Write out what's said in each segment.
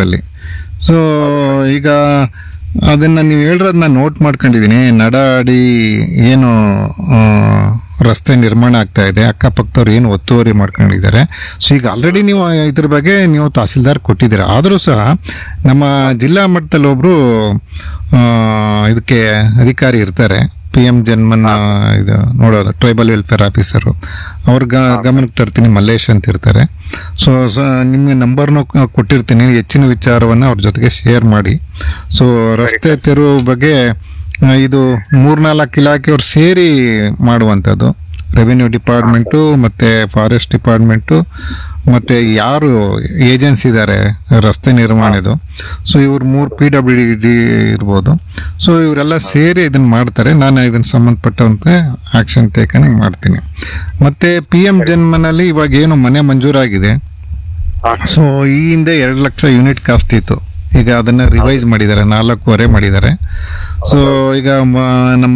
ಇದರಲ್ಲಿ ಸೊ ಈಗ ಅದನ್ನ ನೀವು ಹೇಳಿರೋದನ್ನ ನೋಟ್ ಮಾಡ್ಕೊಂಡಿದ್ದೀನಿ ನಡ ಅಡಿ ಏನು ಆ, ರಸ್ತೆ ನಿರ್ಮಾಣ ಆಗ್ತಾ ಇದೆ ಅಕ್ಕಪಕ್ಕದವ್ರು ಏನು ಒತ್ತುವರಿ ಮಾಡ್ಕೊಂಡಿದ್ದಾರೆ ಸೊ ಈಗ ಆಲ್ರೆಡಿ ನೀವು ಇದ್ರ ಬಗ್ಗೆ ನೀವು ತಹಸೀಲ್ದಾರ್ ಕೊಟ್ಟಿದ್ದೀರಾ ಆದರೂ ಸಹ ನಮ್ಮ ಜಿಲ್ಲಾ ಮಟ್ಟದಲ್ಲಿ ಒಬ್ರು ಆ, ಇದಕ್ಕೆ ಅಧಿಕಾರಿ ಇರ್ತಾರೆ ಪಿ ಎಂ ಜನ್ಮನ್ ಇದು ನೋಡೋದು ಟ್ರೈಬಲ್ ವೆಲ್ಫೇರ್ ಆಫೀಸರು ಅವ್ರ ಗ- ಗಮನಕ್ಕೆ ತರ್ತೀನಿ ಮಲ್ಲೇಶ್ ಅಂತ ಇರ್ತಾರೆ ಸೊ ನಿಮಗೆ ನಂಬರ್ನು ಕೊಟ್ಟಿರ್ತೀನಿ ಹೆಚ್ಚಿನ ವಿಚಾರವನ್ನು ಅವ್ರ ಜೊತೆಗೆ ಶೇರ್ ಮಾಡಿ ಸೊ ರಸ್ತೆ ತೆರವು ಬಗ್ಗೆ ಆ, ಇದು ಮೂರ್ನಾಲ್ಕು ಇಲಾಖೆಯವ್ರು ಸೇರಿ ಮಾಡುವಂಥದ್ದು ರೆವಿನ್ಯೂ ಡಿಪಾರ್ಟ್ಮೆಂಟು ಮತ್ತು ಫಾರೆಸ್ಟ್ ಡಿಪಾರ್ಟ್ಮೆಂಟು ಮತ್ತು ಯಾರು ಏಜೆನ್ಸಿ ಇದ್ದಾರೆ ರಸ್ತೆ ನಿರ್ಮಾಣದ್ದು ಸೊ ಇವ್ರು ಮೂರು ಪಿ ಡಬ್ಲ್ಯೂ ಡಿ ಇರ್ಬೋದು ಸೊ ಇವರೆಲ್ಲ ಸೇರಿ ಇದನ್ನು ಮಾಡ್ತಾರೆ ನಾನು ಇದನ್ನು ಸಂಬಂಧಪಟ್ಟಂತೆ ಆಕ್ಷನ್ ಟೇಕನ್ ಮಾಡ್ತೀನಿ ಮತ್ತು ಪಿ ಎಮ್ ಜನ್ಮನಲ್ಲಿ ಇವಾಗ ಏನು ಮನೆ ಮಂಜೂರಾಗಿದೆ ಹಾ ಸೊ ಈ ಹಿಂದೆ ಎರಡು ಲಕ್ಷ ಯೂನಿಟ್ ಕಾಸ್ಟ್ ಇತ್ತು ಈಗ ಅದನ್ನ ರಿವೈಸ್ ಮಾಡಿದ್ದಾರೆ ನಾಲ್ಕೂವರೆ ಮಾಡಿದ್ದಾರೆ ಸೊ ಈಗ ಮ- ನಮ್ಮ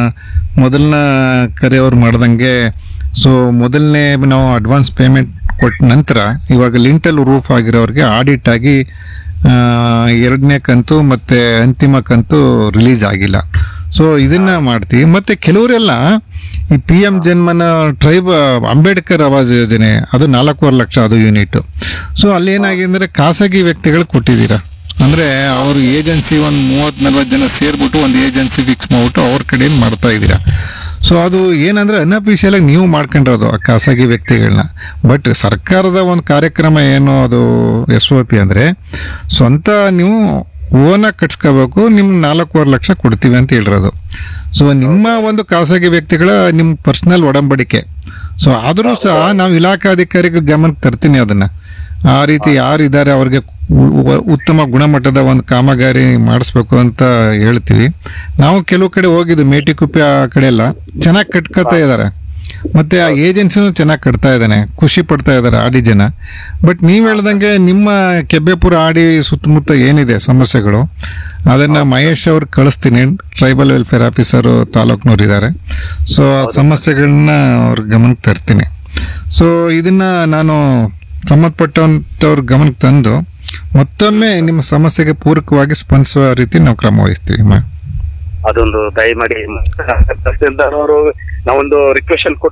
ಮೊದಲನ ಕರೆಯವ್ರು ಮಾಡ್ದಂಗೆ ಸೊ ಮೊದಲನೇ ನಾವು ಅಡ್ವಾನ್ಸ್ ಪೇಮೆಂಟ್ ಕೊಟ್ಟ ನಂತರ ಇವಾಗ ಲಿಂಟಲ್ ರೂಫ್ ಆಗಿರೋರಿಗೆ ಆಡಿಟ್ ಆಗಿ ಆ, ಎರಡನೇ ಕಂತು ಮತ್ತೆ ಅಂತಿಮ ಕಂತು ರಿಲೀಸ್ ಆಗಿಲ್ಲ ಸೊ ಇದನ್ನ ಮಾಡ್ತೀವಿ ಮತ್ತೆ ಕೆಲವರೆಲ್ಲ ಈ P M Janman tribe Ambedkar Awas ಯೋಜನೆ ಅದು ನಾಲ್ಕೂವರೆ ಲಕ್ಷ ಅದು ಯೂನಿಟ್ ಸೊ ಅಲ್ಲಿ ಏನಾಗಿದೆ ಅಂದ್ರೆ ಖಾಸಗಿ ವ್ಯಕ್ತಿಗಳು ಕೊಟ್ಟಿದ್ದೀರಾ ಅಂದ್ರೆ ಅವ್ರ ಏಜೆನ್ಸಿ ಒಂದು ಮೂವತ್ ನಲ್ವತ್ತು ಜನ ಸೇರ್ಬಿಟ್ಟು ಒಂದು ಏಜೆನ್ಸಿ ಫಿಕ್ಸ್ ಮಾಡ್ಬಿಟ್ಟು ಅವ್ರ ಕಡೆಯಿಂದ ಮಾಡ್ತಾ ಇದ್ದೀರಾ ಸೊ ಅದು ಏನಂದ್ರೆ ಅನ್ಅಫಿಷಿಯಲ್ ಆಗಿ ನೀವು ಮಾಡ್ಕೊಂಡಿರೋದು ಆ ಖಾಸಗಿ ವ್ಯಕ್ತಿಗಳನ್ನ ಬಟ್ ಸರ್ಕಾರದ ಒಂದು ಕಾರ್ಯಕ್ರಮ ಏನು ಅದು ಎಸ್ ಒ ಪಿ ಅಂದ್ರೆ ಸ್ವಂತ ನೀವು ಓನ ಕಟ್ಸ್ಕೋಬೇಕು ನಿಮ್ಗೆ ನಾಲ್ಕೂವರೆ ಲಕ್ಷ ಕೊಡ್ತೀವಿ ಅಂತ ಹೇಳಿರೋದು ಸೊ ನಿಮ್ಮ ಒಂದು ಖಾಸಗಿ ವ್ಯಕ್ತಿಗಳ ನಿಮ್ಮ ಪರ್ಸನಲ್ ಒಡಂಬಡಿಕೆ ಸೊ ಆದರೂ ಸಹ ನಾವು ಇಲಾಖಾಧಿಕಾರಿಗೆ ಗಮನಕ್ಕೆ ತರ್ತೀನಿ ಅದನ್ನ ಆ ರೀತಿ ಯಾರಿದ್ದಾರೆ ಅವ್ರಿಗೆ ಉ- ಉ- ಉತ್ತಮ ಗುಣಮಟ್ಟದ ಒಂದು ಕಾಮಗಾರಿ ಮಾಡಿಸ್ಬೇಕು ಅಂತ ಹೇಳ್ತೀವಿ ನಾವು ಕೆಲವು ಕಡೆ ಹೋಗಿದ್ದು ಮೇಟಿಕುಪ್ಪೆ ಆ ಕಡೆ ಎಲ್ಲ ಚೆನ್ನಾಗಿ ಕಟ್ಕೋತಾ ಇದ್ದಾರೆ ಮತ್ತೆ ಆ ಏಜೆನ್ಸಿನೂ ಚೆನ್ನಾಗಿ ಕಟ್ತಾ ಇದ್ದಾನೆ ಖುಷಿ ಪಡ್ತಾ ಇದ್ದಾರೆ ಆಡಿ ಜನ ಬಟ್ ನೀವು ಹೇಳ್ದಂಗೆ ನಿಮ್ಮ ಕೆಬ್ಬೆಪುರ ಆಡಿ ಸುತ್ತಮುತ್ತ ಏನಿದೆ ಸಮಸ್ಯೆಗಳು ಅದನ್ನ ಮಹೇಶ್ ಅವ್ರಿಗೆ ಕಳಿಸ್ತೀನಿ ಟ್ರೈಬಲ್ ವೆಲ್ಫೇರ್ ಆಫೀಸರು ತಾಲೂಕ್ನವ್ರು ಇದ್ದಾರೆ ಸೊ ಆ ಸಮಸ್ಯೆಗಳನ್ನ ಅವ್ರ ಗಮನಕ್ಕೆ ತರ್ತೀನಿ ಸೊ ಇದನ್ನ ನಾನು ಸಂಬಂಧಪಟ್ಟಂತವ್ರ ಗಮನಕ್ಕೆ ತಂದು ಮತ್ತೊಮ್ಮೆ ನಿಮ್ಮ ಸಮಸ್ಯೆಗೆ ಪೂರಕವಾಗಿ ಸ್ಪಂದಿಸುವ ರೀತಿ ನಾವು ಕ್ರಮ ವಹಿಸ್ತೀವಿ ಮ ಅದೊಂದು ದಯಮಾಡಿ ತಹಸೀಲ್ದಾರ್ ಅವರು ನಾವೊಂದು ರಿಕ್ವೆಷನ್